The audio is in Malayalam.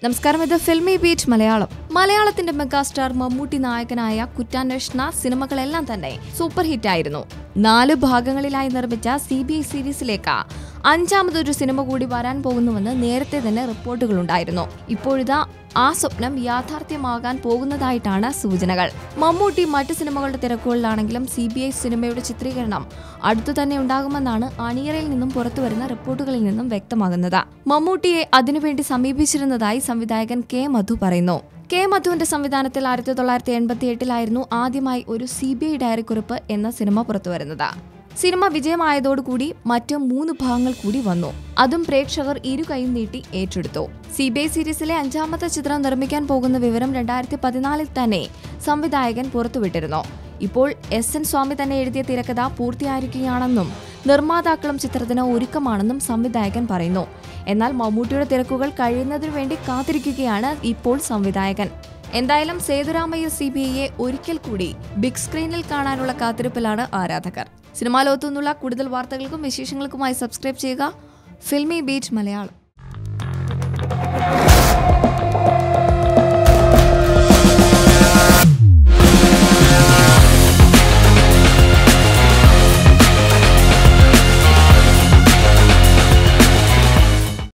നമസ്കാരം ഇത് ഫിൽമി ബീറ്റ് മലയാളം മലയാളത്തിന്റെ മെഗാസ്റ്റാർ മമ്മൂട്ടി നായകനായ കുറ്റാന്വേഷണ സിനിമകളെല്ലാം തന്നെ സൂപ്പർ ഹിറ്റായിരുന്നു നാല് ഭാഗങ്ങളിലായി നിർമ്മിച്ച സി ബി ഐ സീരീസിലേക്ക് അഞ്ചാമതൊരു സിനിമ കൂടി വരാൻ പോകുന്നുവെന്ന് നേരത്തെ തന്നെ റിപ്പോർട്ടുകളുണ്ടായിരുന്നു ഇപ്പോഴിതാ ആ സ്വപ്നം യാഥാർത്ഥ്യമാകാൻ പോകുന്നതായിട്ടാണ് സൂചനകൾ മമ്മൂട്ടി മറ്റ് സിനിമകളുടെ തിരക്കുകളിലാണെങ്കിലും സി ബി ഐ സിനിമയുടെ ചിത്രീകരണം അടുത്തു തന്നെ ഉണ്ടാകുമെന്നാണ് അണിയറയിൽ നിന്നും പുറത്തുവരുന്ന റിപ്പോർട്ടുകളിൽ നിന്നും വ്യക്തമാകുന്നത് മമ്മൂട്ടിയെ അതിനുവേണ്ടി സമീപിച്ചിരുന്നതായി സംവിധായകൻ കെ മധു പറയുന്നു കെ മധുവിന്റെ സംവിധാനത്തിൽ ആയിരത്തി തൊള്ളായിരത്തി എൺപത്തി എട്ടിലായിരുന്നു ആദ്യമായി ഒരു സി ബി ഐ ഡയറിക്കുറിപ്പ് എന്ന സിനിമ പുറത്തുവരുന്നത് സിനിമ വിജയമായതോടുകൂടി മറ്റ് മൂന്ന് ഭാഗങ്ങൾ കൂടി വന്നു അതും പ്രേക്ഷകർ ഇരു കൈയും നീട്ടി ഏറ്റെടുത്തു സി ബി ഐ സീരീസിലെ അഞ്ചാമത്തെ ചിത്രം നിർമ്മിക്കാൻ പോകുന്ന വിവരം രണ്ടായിരത്തി പതിനാലിൽ തന്നെ സംവിധായകൻ പുറത്തുവിട്ടിരുന്നു ഇപ്പോൾ എസ് എൻ സ്വാമി തന്നെ എഴുതിയ തിരക്കഥ പൂർത്തിയായിരിക്കുകയാണെന്നും നിർമ്മാതാക്കളും ചിത്രത്തിന് ഒരുക്കമാണെന്നും സംവിധായകൻ പറയുന്നു എന്നാൽ മമ്മൂട്ടിയുടെ തിരക്കുകൾ കഴിയുന്നതിനു വേണ്ടി കാത്തിരിക്കുകയാണ് ഇപ്പോൾ സംവിധായകൻ എന്തായാലും സേതുരാമയ്യ സി ബി ഐയെ ഒരിക്കൽ കൂടി ബിഗ് സ്ക്രീനിൽ കാണാനുള്ള കാത്തിരിപ്പിലാണ് ആരാധകർ സിനിമാ ലോകത്തു നിന്നുള്ള കൂടുതൽ വാർത്തകൾക്കും വിശേഷങ്ങൾക്കുമായി സബ്സ്ക്രൈബ് ചെയ്യുക ഫിൽമി ബീറ്റ് മലയാളം